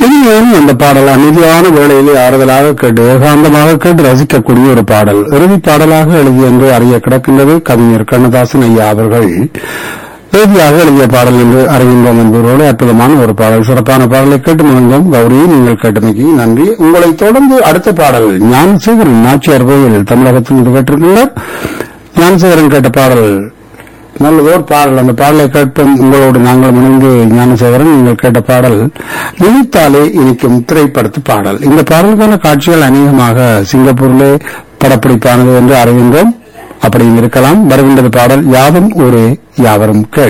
இனிமேலும் அந்த பாடல் அமைதியான வேளையிலே ஆறுதலாக கேட்டு ஏகாந்தமாக கேட்டு ரசிக்கக்கூடிய ஒரு பாடல் இறுதி பாடலாக எழுதி என்று அறிய கிடக்கின்றது கவிஞர் கண்ணதாசன் ஐயா அவர்கள் இறுதியாக எழுதிய பாடல் என்று அறிகின்றோம் என்பவரோடு அற்புதமான ஒரு பாடல் சிறப்பான பாடலை கேட்டு மகிழ்ந்தோம் கௌரி நீங்கள் கேட்டமைக்கு நன்றி உங்களை தொடர்ந்து அடுத்த பாடல் ஞானசேகரன் நாச்சியார் கோயில் தமிழகத்தில் இருந்து கேட்டிருக்கிறார் ஞானசேகரன் கேட்ட பாடல் நல்லதோர் பாடல் அந்த பாடலை கேட்போம் உங்களோடு நாங்கள் இணைந்து ஞானசேகரன் நீங்கள் கேட்ட பாடல் நினைத்தாலே இனிக்கும் திரைப்படத்து பாடல் இந்த பாடலுக்கான காட்சிகள் அநேகமாக சிங்கப்பூரிலே படப்பிடிப்பானது என்று அறிகின்றோம் அப்படியும் இருக்கலாம் வருகின்றது பாடல் யாவும் ஒரே யாவரும் கேள்